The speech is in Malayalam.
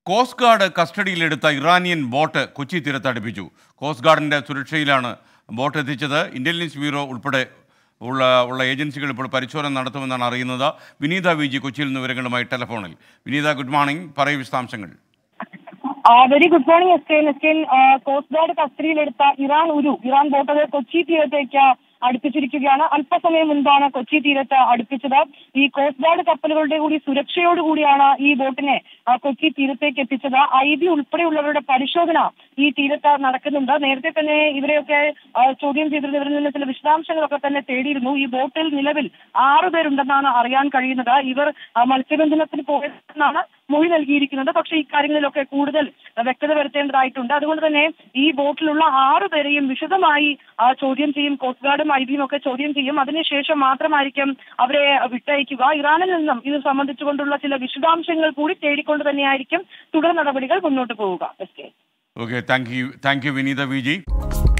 കോസ്റ്റ് ഗാർഡ് കസ്റ്റഡിയിലെടുത്ത ഇറാനിയൻ ബോട്ട് കൊച്ചി തീരത്ത് അടുപ്പിച്ചു കോസ്റ്റ് ഗാർഡിൻ്റെ സുരക്ഷയിലാണ് ബോട്ട് എത്തിച്ചത് ഇന്റലിജൻസ് ബ്യൂറോ ഉൾപ്പെടെ ഉള്ള ഉള്ള ഏജൻസികൾ ഇപ്പോൾ പരിശോധന നടത്തുമെന്നാണ് അറിയുന്നത് വിനീത വി ജി കൊച്ചിയിൽ നിന്ന് വിവരങ്ങളുമായി ടെലഫോണിൽ വിനീത ഗുഡ് മോർണിംഗ് പറയൂ വിശദാംശങ്ങൾ very good morning S K S K coast guard കസ്റ്റഡിയിലെടുത്ത ഇറാൻ ഉരു ഇറാൻ ബോട്ടത് കൊച്ചി തീരത്തേക്ക് അടുപ്പിച്ചിരിക്കുകയാണ് അല്പസമയം മുൻപാണ് കൊച്ചി തീരത്ത് അടുപ്പിച്ചത് ഈ കോസ്റ്റ് ഗാർഡ് കപ്പലുകളുടെ കൂടി സുരക്ഷയോടുകൂടിയാണ് ഈ ബോട്ടിനെ ആ, കൊച്ചി തീരത്തേക്ക് എത്തിച്ചത് ഐ ബി ഉൾപ്പെടെയുള്ളവരുടെ പരിശോധന ഈ തീരത്ത് നടക്കുന്നുണ്ട് നേരത്തെ തന്നെ ഇവരെയൊക്കെ ആ, ചോദ്യം ചെയ്തിരുന്നു ഇവരിൽ നിന്ന് ചില വിശദാംശങ്ങളൊക്കെ തന്നെ തേടിയിരുന്നു ഈ ബോട്ടിൽ നിലവിൽ ആറു പേരുണ്ടെന്നാണ് അറിയാൻ കഴിയുന്നത് ഇവർ ആ, മത്സ്യബന്ധനത്തിന് പോയതെന്നാണ് മൊഴി നൽകിയിരിക്കുന്നത് പക്ഷേ ഇക്കാര്യങ്ങളിലൊക്കെ കൂടുതൽ വ്യക്തത വരുത്തേണ്ടതായിട്ടുണ്ട് അതുകൊണ്ട് തന്നെ ഈ ബോട്ടിലുള്ള ആറു പേരെയും വിശദമായി ആ, ചോദ്യം ചെയ്യും കോസ്റ്റ് ഗാർഡും ഐ ബിയും ഒക്കെ ചോദ്യം ചെയ്യും അതിനുശേഷം മാത്രമായിരിക്കും അവരെ വിട്ടയക്കുക ഇറാനിൽ നിന്നും ഇത് സംബന്ധിച്ചുകൊണ്ടുള്ള ചില വിശദാംശങ്ങൾ കൂടി തേടിക്കൊണ്ട് തന്നെയായിരിക്കും തുടർ നടപടികൾ മുന്നോട്ട് പോവുക S K okay thank you thank you Vineetha V G